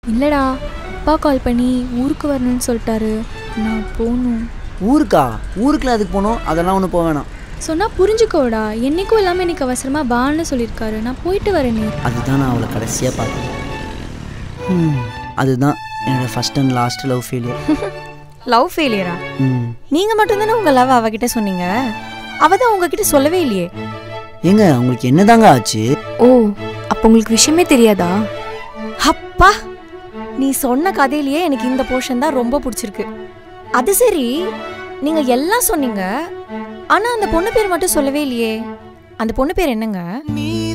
இல்லைடா அப்பா கால் பண்ணி ஊருக்கு வரணும்னு சொல்லிட்டாரு நான் போகணும் ஊருக்கா ஊருக்குலாம் அதுக்கு போனோம் அதெல்லாம் ஒன்றும் போக வேணாம் சொன்னால் புரிஞ்சுக்கோடா என்னைக்கும் இல்லாமல் இன்னைக்கு அவசரமாக பான்னு சொல்லியிருக்காரு நான் போயிட்டு வரேனே அதுதான் நான் அவளை கடைசியாக பார்த்தேன் ம், அதுதான் என்னோட first and last love failure love ஃபெயிலியரா ம் நீங்க மட்டும்தானே உங்க லவ் அவகிட்ட சொன்னீங்க அவ தான் உங்ககிட்ட சொல்லவே இல்லையே ஏங்க உங்களுக்கு என்னதாங்க ஆச்சு ஓ அப்போ உங்களுக்கு விஷயமே தெரியாதா அப்பா நீ சொன்ன கதையிலேயே எனக்கு இந்த போர்ஷன் தான் ரொம்ப பிடிச்சிருக்கு அது சரி நீங்க எல்லாம் சொன்னீங்க ஆனா அந்த பொண்ணு பேர் மட்டும் சொல்லவே இல்லையே அந்த பொண்ணு பேர் என்னங்க நீ